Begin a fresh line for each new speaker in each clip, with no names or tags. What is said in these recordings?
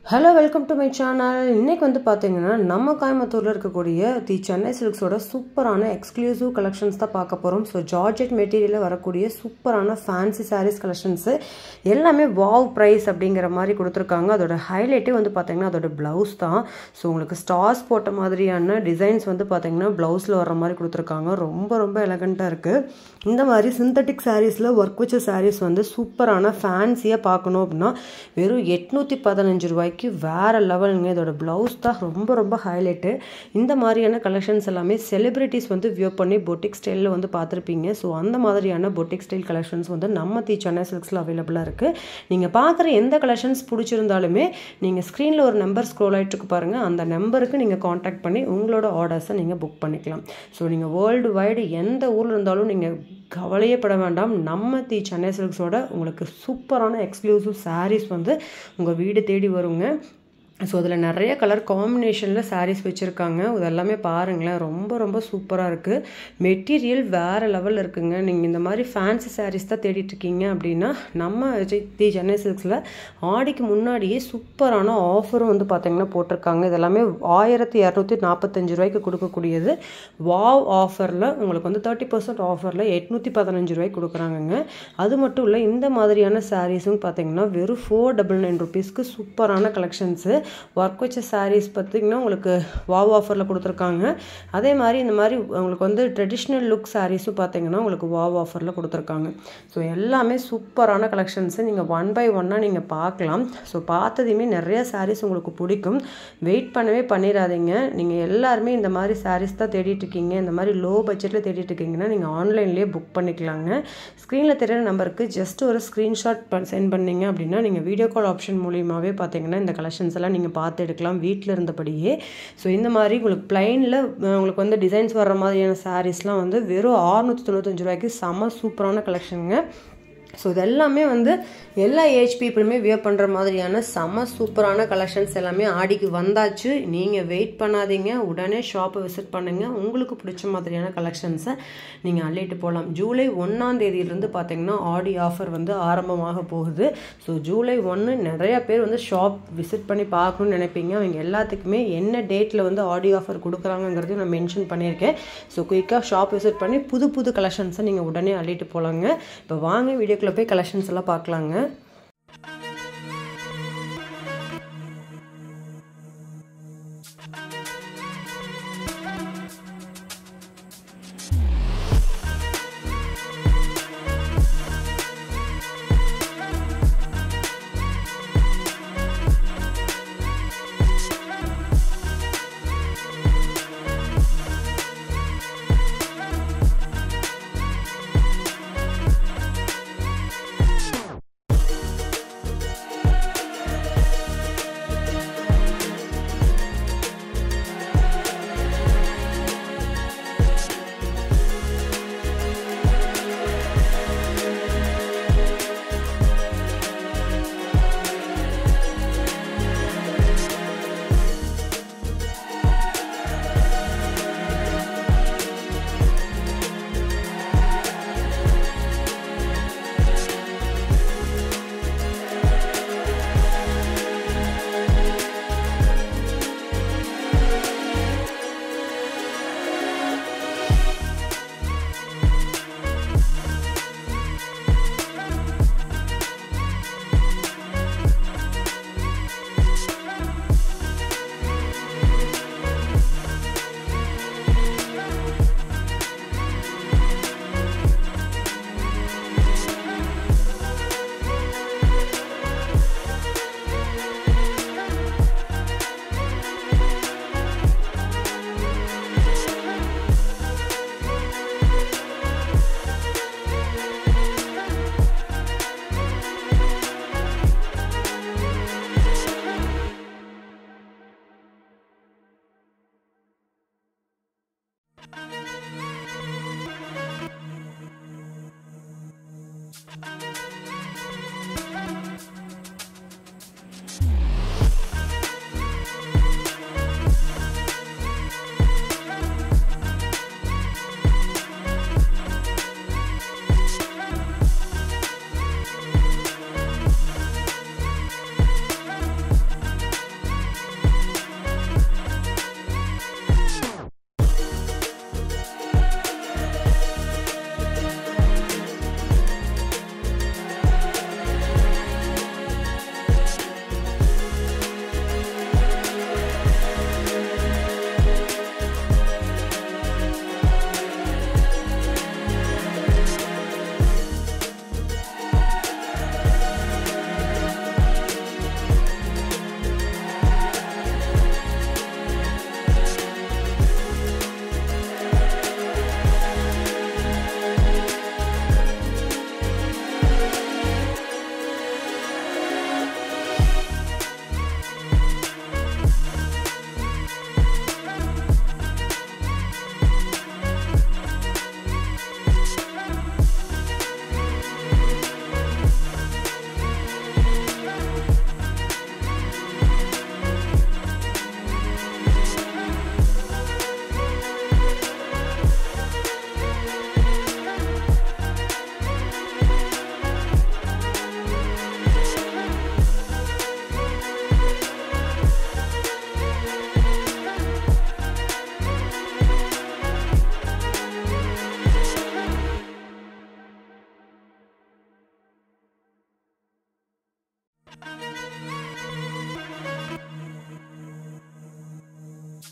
hello welcome to my channel இன்னைக்கு வந்து பார்த்தீங்கன்னா நம்ம கோயம்புத்தூரில் இருக்கக்கூடிய தி சென்னை சில்க்ஸோட சூப்பரான எக்ஸ்க்ளூசிவ் கலெக்ஷன்ஸ் தான் பார்க்க போகிறோம் ஸோ ஜார்ஜெட் மெட்டீரியலில் வரக்கூடிய சூப்பரான ஃபேன்சி சாரீஸ் கலெக்ஷன்ஸு எல்லாமே வாவ் ப்ரைஸ் அப்படிங்கிற மாதிரி கொடுத்துருக்காங்க அதோட ஹைலைட்டே வந்து பார்த்தீங்கன்னா அதோட ப்ளவுஸ் தான் ஸோ உங்களுக்கு ஸ்டார்ஸ் போட்ட மாதிரியான டிசைன்ஸ் வந்து பார்த்தீங்கன்னா ப்ளவுஸில் வர மாதிரி கொடுத்துருக்காங்க ரொம்ப ரொம்ப எலகண்ட்டாக இருக்குது இந்த மாதிரி சிந்தட்டிக் சாரீஸில் ஒர்க் வச்ச சாரீஸ் வந்து சூப்பரான ஃபேன்சியாக பார்க்கணும் அப்படின்னா வெறும் எட்நூற்றி பதினஞ்சு ரூபாய்க்கு வேறு லெவலுங்க இதோட ப்ளவுஸ் தான் ரொம்ப ரொம்ப ஹைலைட்டு இந்த மாதிரியான கலெக்ஷன்ஸ் எல்லாமே செலிப்ரிட்டிஸ் வந்து வியூ பண்ணி பொட்டிக் ஸ்டைலில் வந்து பார்த்துருப்பீங்க ஸோ அந்த மாதிரியான பொட்டிக் ஸ்டைல் கலெக்ஷன்ஸ் வந்து நம்ம தி சென்னை சில்க்ஸில் அவைலபிளாக இருக்குது நீங்கள் பார்க்குற எந்த கலெக்ஷன்ஸ் பிடிச்சிருந்தாலுமே நீங்கள் ஸ்க்ரீனில் ஒரு நம்பர் ஸ்க்ரோல் ஆகிட்டு இருக்கு பாருங்கள் அந்த நம்பருக்கு நீங்கள் காண்டாக்ட் பண்ணி உங்களோட ஆர்டர்ஸை நீங்கள் புக் பண்ணிக்கலாம் ஸோ நீங்கள் வேர்ல்டு வைடு எந்த ஊரில் இருந்தாலும் நீங்கள் கவலையே பட வேண்டாம் நம்ம தி சென்னை சில்க்ஸோட உங்களுக்கு சூப்பரான எக்ஸ்க்ளூசிவ் சாரீஸ் வந்து உங்கள் வீடு தேடி வருங்க ஸோ அதில் நிறைய கலர் காம்பினேஷனில் சாரீஸ் வச்சுருக்காங்க இது எல்லாமே பாருங்களேன் ரொம்ப ரொம்ப சூப்பராக இருக்குது மெட்டீரியல் வேறு லெவலில் இருக்குங்க நீங்கள் இந்த மாதிரி ஃபேன்சி சாரீஸ் தான் தேடிட்டு இருக்கீங்க அப்படின்னா நம்ம தி சென்னை சில்க்ஸில் ஆடிக்கு முன்னாடியே சூப்பரான ஆஃபரும் வந்து பார்த்திங்கன்னா போட்டிருக்காங்க இது எல்லாமே ஆயிரத்தி இரநூத்தி நாற்பத்தஞ்சு ரூபாய்க்கு கொடுக்கக்கூடியது வாவ் ஆஃபரில் உங்களுக்கு வந்து தேர்ட்டி பர்சன்ட் ஆஃபரில் எட்நூற்றி பதினஞ்சு ரூபாய்க்கு கொடுக்குறாங்கங்க அது மட்டும் இல்லை இந்த மாதிரியான சாரீஸும் பார்த்தீங்கன்னா வெறும் ஃபோர் டபுள் நைன் ருபீஸ்க்கு சூப்பரான கலெக்ஷன்ஸு ஒர்க் வச்ச சாரீஸ் பார்த்திங்கன்னா உங்களுக்கு வாவ் ஆஃபரில் கொடுத்துருக்காங்க அதே மாதிரி இந்த மாதிரி உங்களுக்கு வந்து ட்ரெடிஷ்னல் லுக் சாரீஸும் பார்த்தீங்கன்னா உங்களுக்கு வாவ் ஆஃபரில் கொடுத்துருக்காங்க ஸோ எல்லாமே சூப்பரான கலெக்ஷன்ஸு நீங்கள் ஒன் பை ஒன்னாக நீங்கள் பார்க்கலாம் ஸோ பார்த்ததையுமே நிறைய சாரீஸ் உங்களுக்கு பிடிக்கும் வெயிட் பண்ணவே பண்ணிடாதீங்க நீங்கள் எல்லாருமே இந்த மாதிரி சாரீஸ் தான் தேடிட்டு இருக்கீங்க இந்த மாதிரி லோ பட்ஜெட்டில் தேடிட்டு இருக்கீங்கன்னா நீங்கள் ஆன்லைன்லேயே புக் பண்ணிக்கலாங்க ஸ்க்ரீனில் தெரியிற நம்பருக்கு ஜஸ்ட் ஒரு ஸ்க்ரீன்ஷாட் சென்ட் பண்ணீங்க அப்படின்னா நீங்கள் வீடியோ கால் ஆப்ஷன் மூலியமாகவே பார்த்தீங்கன்னா இந்த கலெக்ஷன்ஸ் எல்லாம் நீங்கள் பார்த்து எடுக்கலாம் வீட்டில் இருந்தபடியே ஸோ இந்த மாதிரி உங்களுக்கு பிளைனில் உங்களுக்கு வந்து டிசைன்ஸ் வர்ற மாதிரியான சாரீஸ்லாம் வந்து வெறும் ஆறுநூற்றி தொண்ணூத்தஞ்சு ரூபாய்க்கு செம்ம சூப்பரான கலெக்ஷனுங்க ஸோ இது எல்லாமே வந்து எல்லா ஏஜ் பீப்புளுமே வியர் பண்ணுற மாதிரியான செம சூப்பரான கலெக்ஷன்ஸ் எல்லாமே ஆடிக்கு வந்தாச்சு நீங்கள் வெயிட் பண்ணாதீங்க உடனே ஷாப்பை விசிட் பண்ணுங்கள் உங்களுக்கு பிடிச்ச மாதிரியான கலெக்ஷன்ஸை நீங்கள் அள்ளிட்டு போகலாம் ஜூலை ஒன்றாம் தேதியிலேருந்து பார்த்தீங்கன்னா ஆடி ஆஃபர் வந்து ஆரம்பமாக போகுது ஸோ ஜூலை ஒன்று நிறைய பேர் வந்து ஷாப் விசிட் பண்ணி பார்க்கணும்னு நினைப்பீங்க அவங்க எல்லாத்துக்குமே என்ன டேட்டில் வந்து ஆடி ஆஃபர் கொடுக்குறாங்கங்கிறதையும் நான் மென்ஷன் பண்ணியிருக்கேன் ஸோ குயிக்காக ஷாப் விசிட் பண்ணி புது புது கலெக்ஷன்ஸை நீங்கள் உடனே அள்ளிட்டு போகலாங்க இப்போ வாங்க வீடியோக்குள்ளே போய் கலெக்ஷன்ஸ் எல்லாம் பார்க்கலாங்க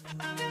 I'm